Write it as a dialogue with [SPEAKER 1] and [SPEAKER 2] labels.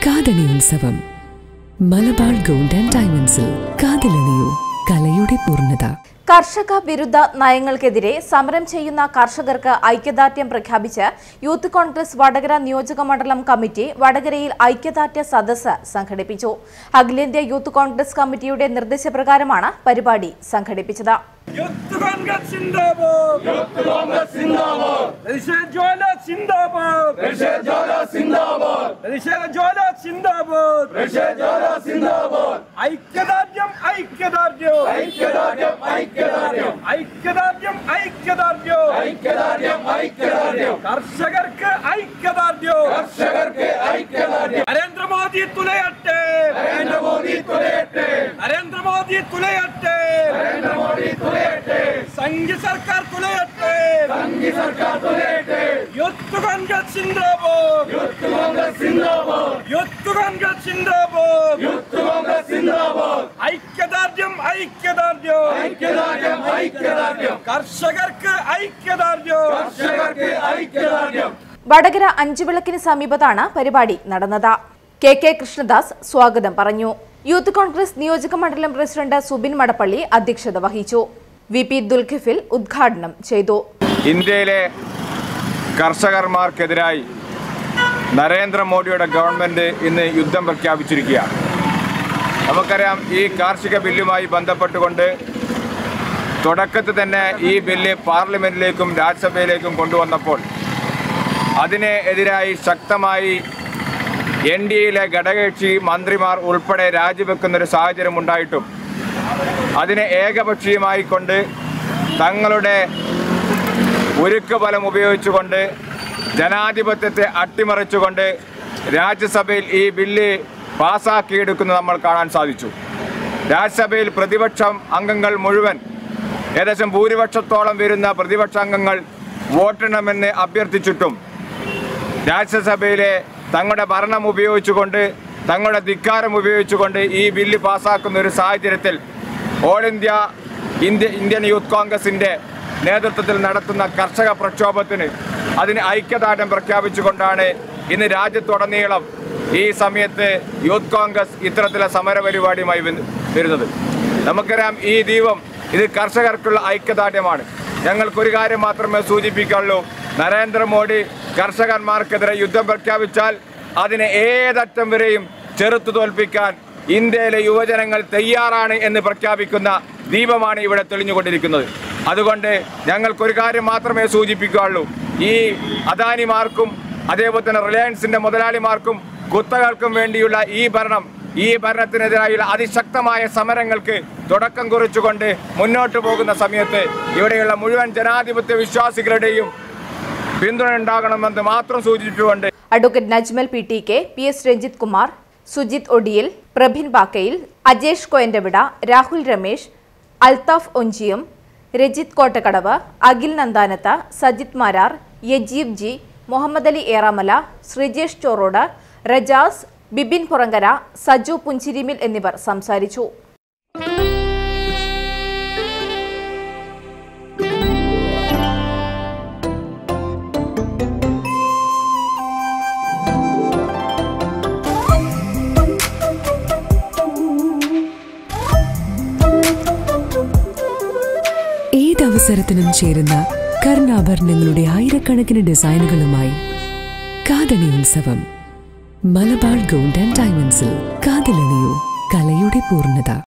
[SPEAKER 1] കാതണി ഉത്സവം Malabar gold and ഡയമണ്ട്സിൽ കാതിലണിയൂ കലയുടെ പൂർണ്ണത
[SPEAKER 2] കർഷക വിരുദ്ധ നയങ്ങൾക്കെതിരെ സമരം ചെയ്യുന്ന കർഷകർക്ക് ഐക്യദാർഢ്യം പ്രഖ്യാപിച്ച് യൂത്ത് കോൺഗ്രസ് വടകര നിയോജക മണ്ഡലം കമ്മിറ്റി വടകരയിൽ ഐക്യദാർഢ്യ സദസ്സ് സംഘടിപ്പിച്ചു അഖിലേന്ത്യാ യൂത്ത് കോൺഗ്രസ് കമ്മിറ്റിയുടെ നിർദ്ദേശപ്രകാരമാണ് പരിപാടി സംഘടിപ്പിച്ചത്
[SPEAKER 3] യൂത്ത് കോൺഗ്രസ് സിന്ദാബാദ് യൂത്ത് കോൺഗ്രസ് സിന്ദാബാദ് പ്രതിഷേധ ജ്വാല സിന്ദാബാദ് പ്രതിഷേധ ജ്വാല സിന്ദാബാദ് പ്രതിഷേധ ജ്വാല സിന്ദാബാദ് പ്രതിഷേധ ജ്വാല സിന്ദാബാദ് ഐക്യദാർഢ്യം ഐക്യദാർഢ്യം ഐക്യദാർഢ്യം ഐക്യദാർഢ്യം ഐക്യദാർഢ്യം ഐക്യദാർഢ്യം ഐക്യദാർഢ്യം ഐക്യദാർഢ്യം കർഷകർക്ക് ഐക്യദാർഢ്യം കർഷകർക്ക് ഐക്യദാർഢ്യം നരേന്ദ്രമോദി തുലയട്ടെ നരേന്ദ്രമോദി തുലയട്ടെ നരേന്ദ്രമോദി തുലയട്ടെ നരേന്ദ്രമോദി തുലയട്ടെ സംഘി സർക്കാർ തുലയട്ടെ സംഘി സർക്കാർ തുലയട്ടെ യൂത്ത് കോൺഗ്രസ് സിന്ദാബാദ് യൂത്ത് കോൺഗ്രസ് സിന്ദാബാദ് യൂത്ത് കോൺഗ്രസ് സിന്ദാബാദ് യൂത്ത് കോൺഗ്രസ് സിന്ദാബാദ് ഐക്യദാർഢ്യം ഐക്യദാർഢ്യം ഐക്യദാർഢ്യം ഐക്യദാർഢ്യം കർഷകർക്ക് ഐക്യദാർഢ്യം കർഷകർക്ക് ഐക്യദാർഢ്യം
[SPEAKER 2] വടകര അഞ്ചുവിളക്കിന് സമീപത്താണ് പരിപാടി നടന്നത് കെ കെ കൃഷ്ണദാസ് സ്വാഗതം പറഞ്ഞു യൂത്ത് കോൺഗ്രസ് നിയോജക മണ്ഡലം പ്രസിഡന്റ് സുബിൻ മടപ്പള്ളി അധ്യക്ഷത വഹിച്ചു വി പി ദുൽഖിഫിൽ ഉദ്ഘാടനം ചെയ്തു
[SPEAKER 4] ഇന്ത്യയിലെ കർഷകന്മാർക്കെതിരായി നരേന്ദ്രമോദിയുടെ ഗവൺമെൻറ് ഇന്ന് യുദ്ധം പ്രഖ്യാപിച്ചിരിക്കുകയാണ് നമുക്കറിയാം ഈ കാർഷിക ബില്ലുമായി ബന്ധപ്പെട്ടുകൊണ്ട് തുടക്കത്തിൽ തന്നെ ഈ ബില്ല് പാർലമെൻറ്റിലേക്കും രാജ്യസഭയിലേക്കും കൊണ്ടുവന്നപ്പോൾ അതിനെ എതിരായി ശക്തമായി എൻ ഡി എയിലെ ഘടകകക്ഷി മന്ത്രിമാർ ഉൾപ്പെടെ രാജിവെക്കുന്നൊരു സാഹചര്യം ഉണ്ടായിട്ടും അതിനെ ഏകപക്ഷീയമായി കൊണ്ട് തങ്ങളുടെ ഉരുക്ക് ബലം ഉപയോഗിച്ചുകൊണ്ട് ജനാധിപത്യത്തെ അട്ടിമറിച്ചുകൊണ്ട് രാജ്യസഭയിൽ ഈ ബില്ല് പാസ്സാക്കിയെടുക്കുന്നത് നമ്മൾ കാണാൻ സാധിച്ചു രാജ്യസഭയിൽ പ്രതിപക്ഷം അംഗങ്ങൾ മുഴുവൻ ഏകദേശം ഭൂരിപക്ഷത്തോളം വരുന്ന പ്രതിപക്ഷ അംഗങ്ങൾ വോട്ടിടണമെന്ന് അഭ്യർത്ഥിച്ചിട്ടും രാജ്യസഭയിലെ തങ്ങളുടെ ഭരണം ഉപയോഗിച്ചുകൊണ്ട് തങ്ങളുടെ ധിക്കാരം ഉപയോഗിച്ചുകൊണ്ട് ഈ ബില്ല് പാസ്സാക്കുന്ന ഒരു സാഹചര്യത്തിൽ all India India Indian youth കോൺഗ്രസിൻ്റെ നേതൃത്വത്തിൽ നടത്തുന്ന കർഷക പ്രക്ഷോഭത്തിന് അതിന് ഐക്യദാർഢ്യം പ്രഖ്യാപിച്ചുകൊണ്ടാണ് ഇന്ന് രാജ്യത്തുടനീളം ഈ സമയത്ത് യൂത്ത് കോൺഗ്രസ് ഇത്തരത്തിലെ സമര പരിപാടിയുമായി വന്ന് വരുന്നത് നമുക്കറിയാം ഈ ദീപം ഇത് കർഷകർക്കുള്ള ഐക്യദാർഢ്യമാണ് ഞങ്ങൾക്കൊരു കാര്യം മാത്രമേ സൂചിപ്പിക്കാനുള്ളൂ നരേന്ദ്രമോദി കർഷകന്മാർക്കെതിരെ യുദ്ധം പ്രഖ്യാപിച്ചാൽ അതിനെ ഏതറ്റം വരെയും ചെറുത്തു തോൽപ്പിക്കാൻ ഇന്ത്യയിലെ യുവജനങ്ങൾ തയ്യാറാണ് എന്ന് പ്രഖ്യാപിക്കുന്ന ദീപമാണ് ഇവിടെ തെളിഞ്ഞുകൊണ്ടിരിക്കുന്നത് അതുകൊണ്ട് ഞങ്ങൾക്കൊരു കാര്യം മാത്രമേ സൂചിപ്പിക്കാനുള്ളൂ ഈ അദാനിമാർക്കും അതേപോലെ തന്നെ റിലയൻസിന്റെ മുതലാളിമാർക്കും കുത്തകൾക്കും വേണ്ടിയുള്ള ഈ ഭരണം ഈ ഭരണത്തിനെതിരായുള്ള അതിശക്തമായ സമരങ്ങൾക്ക് തുടക്കം കുറിച്ചുകൊണ്ട് മുന്നോട്ട് പോകുന്ന സമയത്ത് ഇവിടെയുള്ള മുഴുവൻ ജനാധിപത്യ വിശ്വാസികളുടെയും പിന്തുണ ഉണ്ടാകണമെന്ന് മാത്രം സൂചിപ്പിച്ചുകൊണ്ട്
[SPEAKER 2] advocate Najmal P T K P S Ranjith Kumar Sujith Odiyil Prabhin Bakkayil Ajesh Koyantavida Rahul Ramesh Althaf Onchiyam Rajith Kottakkadavu Akhil Nandanath Sajith Marar Yajeeb G Muhammad Ali Eramala Sreejesh Chorode Rajas Bibin Purankara Saju Punchirimil എന്നിവർ സംസാരിച്ചു
[SPEAKER 1] ഏതവസരത്തിനും ചേരുന്ന കർണാഭരണങ്ങളുടെ ആയിരക്കണക്കിന് ഡിസൈനുകളുമായി കാതണി ഉത്സവം മലബാർ ഗോൾഡ് ആൻഡ് ഡയമണ്ട്സിൽ കാതിലണിയൂ കലയുടെ പൂർണ്ണത